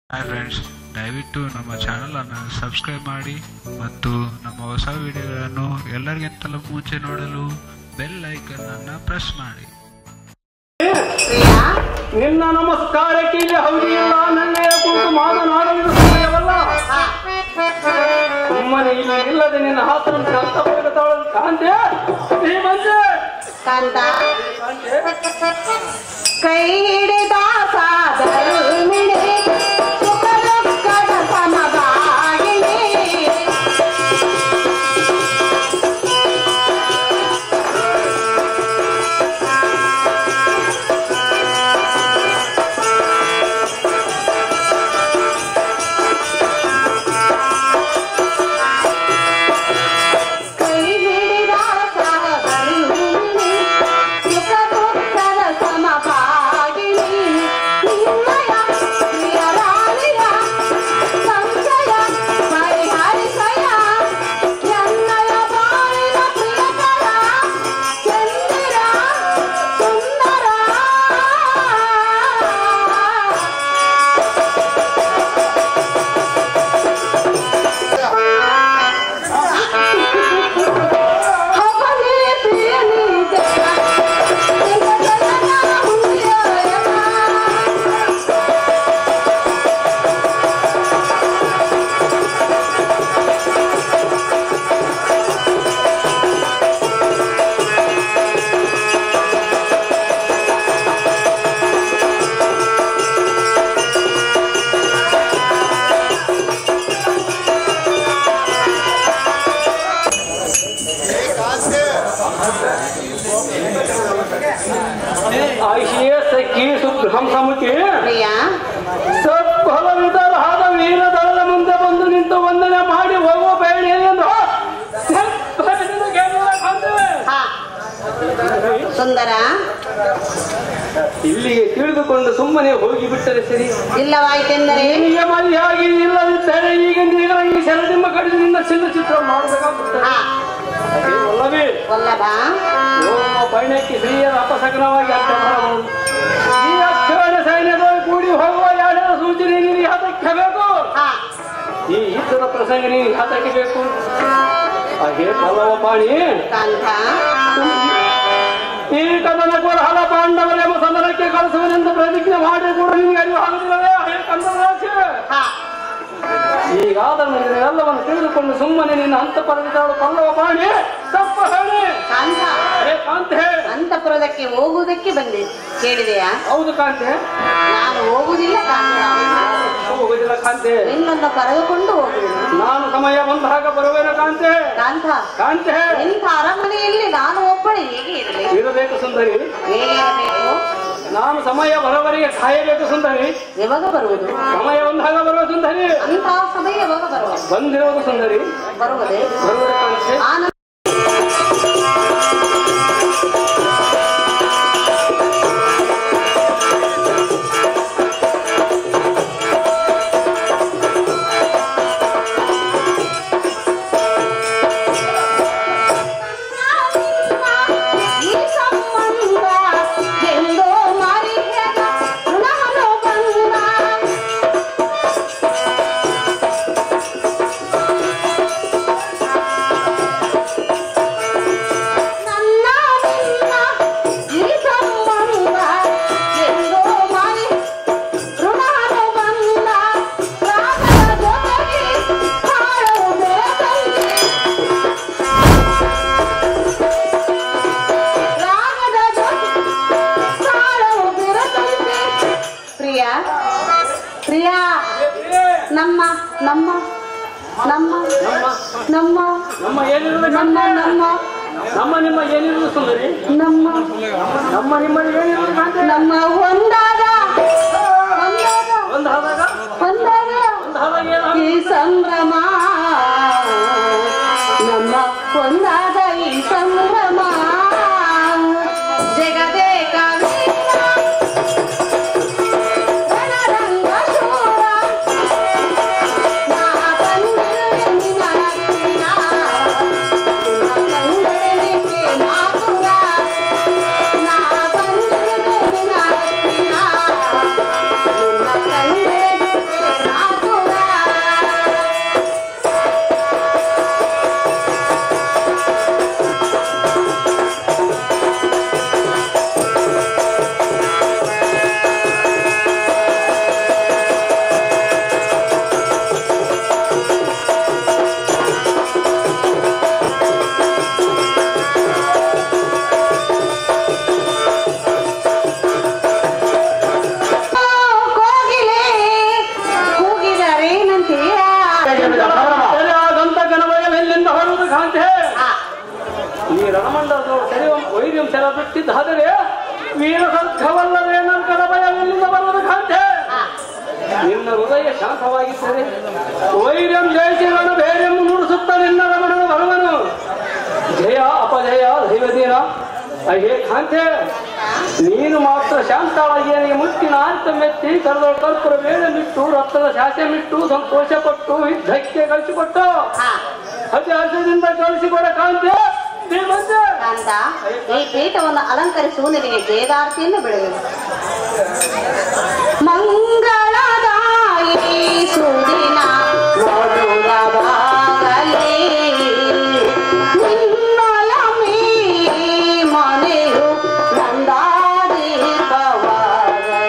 Hi friends ದಯವಿಟ್ಟು ನಮ್ಮ ಚಾನಲನ್ನು ಸಬ್ಸ್ಕ್ರೈಬ್ ಮಾಡಿ ಮತ್ತು ನಮ್ಮ ಹೊಸ ವಿಡಿಯೋಗಳನ್ನು ಎಲ್ಲರಿಗಿಂತಲೂ ಮುಂಚೆ ನೋಡಲು ಬೆಲ್ ಐಕನ್ ಅನ್ನು ಪ್ರೆಸ್ ಮಾಡಿ ಪ್ರಿಯಾ ನಿನ್ನ ನಮಸ್ಕಾರಕ್ಕೆ ಇಲ್ಲಿ ಹೌದಿಲ್ಲ ನನ್ನೆಯ ಕುರಿತು ಮಾತನಾಡಲು ಸಮಯವಲ್ಲ ಹಾ, ಸುಮ್ಮನೆ ಇಲ್ಲಿ ಇಲ್ಲದೆ ನಿನ್ನ ಹಾಸನ ಕರ್ತವ್ಯ ತಾಳಲು ಕಾಂತೆ ನೀ ಬಂದೆ ಕಾಂತ ಕಾಂತೆ ಕೈ ಹಿಡಿದ ಸಾದರು ಮಿಡಿ ಸುಖ ದುಃಖದ ಸಮಭಾಗಿನಿ ಕೈ ಹಿಡಿದ ಸಾದರು ಮಿಡಿ ಸುಖ ದುಃಖದ ಸಮಭಾಗಿನಿ ನಿನ್ನಯ ಪ್ರಿಯರಾಣಿಯ ಸಂಶಯ ಪರಿಹರಿಸಯ ಎನ್ನಯ ಬಾಳಿನ ಪ್ರಿಯಕರ ಚಂದಿರ ಸುಂದರ ಅವನೇ ಪ್ರಿಯನಿ ಜಗ ಜಗದನ ಮುಂದಿಯಯ ಆಶಿಯ ಸಖಿ ಸುಬ್ರಹ್ಮಸಮುಖಿ ಪ್ರಿಯಾ ಸತ್ಫಲವಿದರಾದ ವೀರದಳದ ಮುಂದೆ ಬಂದು ನಿಂತು ವಂದನೆ ಮಾಡಿ ಹೋಗಬೇಡಿ ಎಂದು ಸತ್ಫಲವಿದ ಕೇಳುವ ಕಾಂತೆ. ಹಾ ಸುಂದರ ಇಲ್ಲಿಗೆ ತಿಳಿದುಕೊಂಡು ಸುಮ್ಮನೆ ಹೋಗಿಬಿಟ್ಟರೆ ಸರಿ ಇಲ್ಲವಾಯ್ತೆಂದರೆ ನಿನಗೆ ಮದುವೆಯಾಗಿ ಇಲ್ಲದಿದ್ದರೆ ಈಗ ನೀಗ ಈ ಸೆರದಿಮ್ಮ ಕಡಿದು ನಿನ್ನ ಚಿತ್ರ ಮಾಡಬೇಕಾಗುತ್ತದೆ ಹಾ ಅಲ್ಲವೇ ವಲ್ಲಭ ಓ ಬಣ್ಣಕ್ಕೆ ಸ್ತ್ರೀಯರ ಅಪಸಗ್ನವಾಗಿ ಅರ್ಥ ಮಾಡಬಹುದು ಈ ಅಕ್ಷರ ಸೈನ್ಯದೊಳಗೆ ಕೂಡಿ ಹೋಗುವ ಯಾರ್ಯಾರ ಸೂಚನೆ ನಿನಗೆ ಹತಕ್ಕೆ ಬೇಕು ಹಾ ಈ ಯುದ್ಧದ ಪ್ರಸಂಗ ನಿನಗೆ ಹತಕ್ಕೆ ಬೇಕು ಹಾಗೆ ಪಲ್ಲವ ಪಾಣಿ ಕಾಂತ ಈ ಕದನ ಕೋಲಾಹಲ ಪಾಂಡವರೆಂಬ ಸದನಕ್ಕೆ ಕಳಿಸುವನೆಂದು ಪ್ರತಿಜ್ಞೆ ಮಾಡಿ ಕೂಡ ನಿನಗೆ ಅರಿವು ಆಗುದಿಲ್ಲವೇ ಹೇ ಕಂದರಾಜ ಹಾ ಈಗಾದರೂ ನಿನಗೆಲ್ಲವನ್ನು ತಿಳಿದುಕೊಂಡು ಸುಮ್ಮನೆ ನಿನ್ನ ಅಂತಪರವಿದ್ದಾಳು ಪಲ್ಲವ ಪಾಣಿ ತಪ್ಪ ಹೇಳಿ ಕಾಂತ ಹೇ ಕಾಂತೆ ಅಂತಪುರದಕ್ಕೆ ಹೋಗುವುದಕ್ಕೆ ಬಂದೆ ಕೇಳಿದೆಯಾ ಹೌದು ಕಾಂತೆ ನಾನು ಹೋಗುವುದಿಲ್ಲ ಕಾಂತ ಹೋಗುದಿಲ್ಲ ಕಾಂತೆ ನಿನ್ನನ್ನು ಕರೆದುಕೊಂಡು ಹೋಗುವುದು ನಾನು ಸಮಯ ಬಂದಾಗ ಬರುವೇನ ಕಾಂತೆ ಕಾಂತ ಕಾಂತೆ ಇಂಥ ಅರಮನೆಯಲ್ಲಿ ನಾನು ಒಬ್ಬಳು ಹೇಗೆ ಇರಲಿ ಇರಬೇಕು ಸುಂದರಿ ಹೇಗೆ ಇರಬೇಕು ನಾನು ಸಮಯ ಬರೋವರೆಗೆ ಕಾಯಬೇಕು ಸುಂದರಿ ಯಾವಾಗ ಬರುವುದು ಸಮಯ ಬಂದಾಗ ಬರುವ ಸುಂದರಿ ಅಂತಹ ಸಮಯ ಯಾವಾಗ ಬರುವುದು ಬಂದಿರೋದು ಸುಂದರಿ ಬರುವುದೇ ಬರುವುದು ಕಾಂತೆ ಆನಂದ ಈ ಸಂಬಂಧ ಎಂದೋ ಮರೆಯದ ಋಣನು ಬಂದ ನನ್ನ ನಿನ್ನ ಈ ಸಂಬಂಧ ಎಂದೋ ಮರೆ ಋಣನು ಬಂದ ರಾಗದ ಜೊತೆಗೆ ಹಾಡಲು ಬೆಳಕಲ್ಲಿ ರಾಗದ ಜೊತೆ ತಾಳವು ಬೆರೆತಂತೆ. ಪ್ರಿಯ ಪ್ರಿಯ ನಮ್ಮ ನಮ್ಮ ನಮ್ಮ ನಮ್ಮ ನಮ್ಮ ಏನಿರುವುದು ನಮ್ಮ ಕಾಂತೆ ನಮ್ಮ ನಮ್ಮ ನಿಮ್ಮ ಏನಿರುವುದು ಸುಂದರಿ ನಮ್ಮ ನಮ್ಮ ನಿಮ್ಮ ಏನಿರುವುದು ಕಾಂತೆ ನಮ್ಮ ಒಂದಾದ ಒಂದಾದ ಒಂದಾದಾಗ ಒಂದಾದ ಒಂದಾದಾಗ ಏನು ಈ ಸಂಭ್ರಮ ನಮ್ಮ ಒಂದಾದ ಈ ಸಂಭ್ರಮ ಜಗದೇ ಕವೀರ ರಣರಂಗ ಶೂರ ನಾ ಬಂದಿರುವೆ ನಿನ್ನ ಹತ್ತಿರ. ನಿನ್ನ ಕಂಡರೆ ಮಾತುರ ನಾ ಬಂದಿರುವೆ ನಿನ್ನ ಹತ್ತಿರ. ನಿನ್ನ ಕಂಡರೆ ಬಿಟ್ಟಿದ್ದಾದರೆ ವೀರ ಸರ್ಗವಲ್ಲದೆ ನನ್ನ ಭಯವಿಲ್ಲಿಂದ ಬರುವುದು ಕಾಂತೆ ನಿನ್ನ ಹೃದಯ ಶಾಂತವಾಗಿದ್ದರೆ ವೈರ್ಯಂ ಜಯಿಸಿ ನನ್ನ ಧೈರ್ಯಂ ನುಡಿಸುತ್ತ ನಿನ್ನ ರಮಣನ ಬರುವನು ಜಯ ಅಪಜಯ ದೈವದೀನ ಅಯ್ಯೇ ಕಾಂತೆ ನೀನು ಮಾತ್ರ ಶಾಂತವಾಗಿ ನನಗೆ ಮುಟ್ಟಿನ ಆರ್ತ ಮೆತ್ತಿ ಕರೆದೊಳು ಕರ್ಪುರ ವೇಳೆ ಬಿಟ್ಟು ರಕ್ತದ ಶಾಸೆ ಬಿಟ್ಟು ಸಂತೋಷಪಟ್ಟು ಯುದ್ಧಕ್ಕೆ ಕಳಿಸಿಕೊಟ್ಟು ಅತಿ ಹರ್ಷದಿಂದ ಕಳಿಸಿಕೊಡ ಕಾಂತೆ ನೀ ಬಂದೆ ಕಾಂತ ಈ ಪೀಠವನ್ನು ಅಲಂಕರಿಸುವ ನಿನಗೆ ಜಯದಾರ್ತಿಯನ್ನು ಬೆಳೆಯುವುದು ಮಂಗಳದಾಯಿ ಸುದಿನ ಮಧುರವಾಗಲಿ ನಿನ್ನೊಲಮಿ ಮನೆಯು ನಂದಾದೀಪವಾಗಲಿ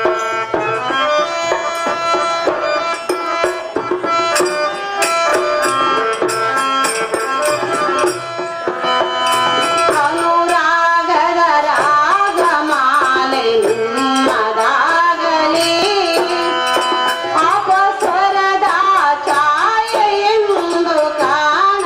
ಅನುರಾಗದ ರಾಗಮಾಲೆ ನಿಮ್ಮದಾಗಲಿ ಅಪಸ್ವರದ ಛಾಯೆ ಎಂದು ಕಾಣ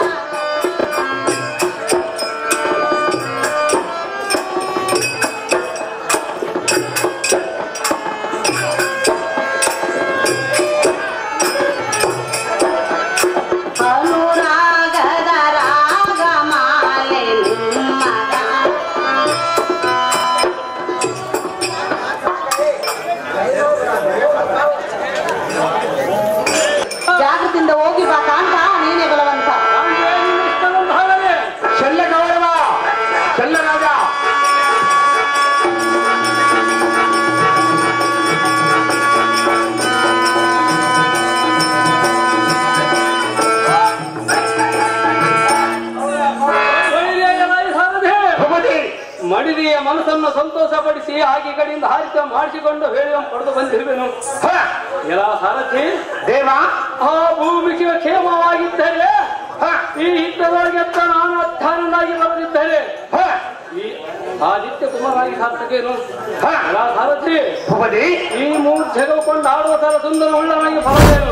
ಅನುರಾಗದ ರಾಗಮಾಲೆ ನಿಮ್ಮದಾಗಲಿ ಜಾಗದಿಂದ ಹೋಗಿ ಬಾ ಕಾಂತ ನೀನೇ ಬಲವಂತ ಕಾಂತೆ ನಿನ್ನ ಇಷ್ಟದಂತಾಗಲಿ ಶಲ್ಯ ಗೌರವ ಶಲ್ಯ ರಾಜ ಧೈರ್ಯ ಎಲಾಯಿ ಸಾರದೆ ಭೂಪತಿ ಮಡಿದಿಯ ಮನಸ್ಸನ್ನು ಸಂತೋಷಪಡಿಸಿ ಆಗಿ ಕಡೆಯಿಂದ ಹಾರಿತ ಮಾಡಿಸಿಕೊಂಡು ಹೇಳುವ ಪಡೆದು ಬಂದಿರುವೆನು ಹ, ಎಲ್ಲ ಸಾರಥಿ ದೇವ ಆ ಭೂಮಿಗೆ ಕ್ಷೇಮವಾಗಿದ್ದರೆ ಹ, ಈ ಯುದ್ಧದೊಳಗೆತ್ತ ನಾನು ಅಧ್ಯಾನನಾಗಿ ಬರೆದಿದ್ದರೆ ಹ, ಈ ಆದಿತ್ಯ ಕುಮಾರಾಗಿ ಸಾರ್ಥಕೇನು ಹ. ಎಲ್ಲ ಸಾರಥಿ ಭೂಪತಿ ಈ ಮೂರು ಜಗವು ಕೊಂಡು ಆಡುವ ತರ ಸುಂದರ ಉಳ್ಳನಾಗಿ ಫಲವೇನು